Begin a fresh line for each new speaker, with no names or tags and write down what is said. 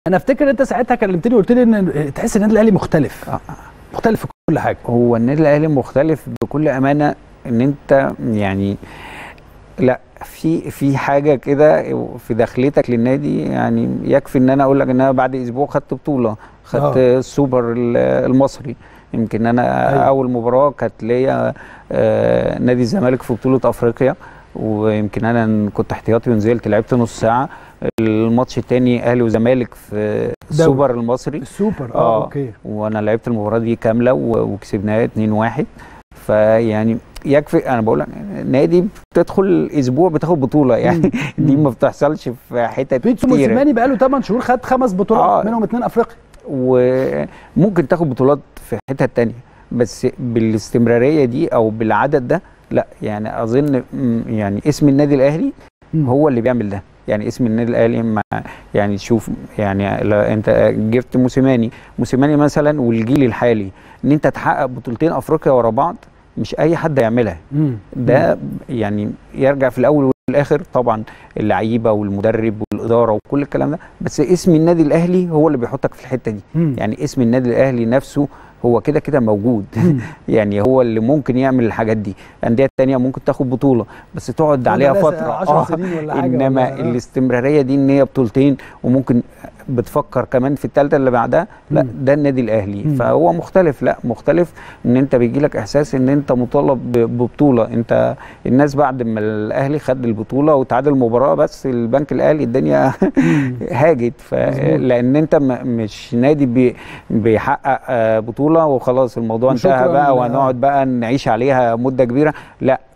انا افتكر انت ساعتها كلمتني وقلت لي ان تحس ان النادي الاهلي مختلف
آه.
مختلف في كل حاجه
هو النادي الاهلي مختلف بكل امانه ان انت يعني لا في في حاجه كده في دخلتك للنادي يعني يكفي ان انا اقول لك ان انا بعد اسبوع خدت بطوله خدت
آه.
السوبر ال- المصري يمكن انا
أيوة.
اول مباراه كانت ليا آه، نادي الزمالك في بطوله افريقيا ويمكن انا كنت احتياطي ونزلت لعبت نص ساعه الماتش الثاني اهلي وزمالك في السوبر المصري
السوبر اه,
آه.
اوكي
وانا لعبت المباراه دي كامله و- وكسبناها 2-1 فيعني يكفي انا بقول لك نادي بتدخل اسبوع بتاخد بطوله يعني دي ما بتحصلش في حتت
بيتسو
كتيره
موسيماني بقاله 8 شهور خد خمس بطولات
آه.
منهم اثنين افريقيا
وممكن تاخد بطولات في حتت تانية بس بالاستمراريه دي او بالعدد ده لا يعني اظن م، يعني اسم النادي الاهلي
مم.
هو اللي بيعمل ده يعني اسم النادي الاهلي مع يعني شوف يعني لو انت جبت موسيماني موسيماني مثلا والجيل الحالي ان انت تحقق بطولتين افريقيا ورا بعض مش اي حد يعملها
مم.
ده يعني يرجع في الاول والاخر طبعا اللعيبه والمدرب والاداره وكل الكلام ده بس اسم النادي الاهلي هو اللي بيحطك في الحته دي
مم.
يعني اسم النادي الاهلي نفسه هو كده كده موجود
مم.
يعني هو اللي ممكن يعمل الحاجات دي انديه تانية ممكن تاخد بطوله بس تقعد
تقعد
عليها
عليها
فتره
10 سنين ولا حاجة
انما
ولا- آه.
الاستمراريه دي ان هي بطولتين وممكن بتفكر كمان في الثالثه اللي بعدها لا
مم.
ده النادي الاهلي
مم.
فهو مختلف لا مختلف ان انت بيجي لك احساس ان انت مطالب ب- ببطوله انت الناس بعد ما الاهلي خد البطوله وتعادل المباراه بس البنك الاهلي الدنيا هاجت ف...
مظبوط.
لان انت م... مش نادي بي... بيحقق آه، بطوله وخلاص الموضوع
وشكراً
انتهى بقى
ل-
وهنقعد بقى نعيش عليها مده كبيره لا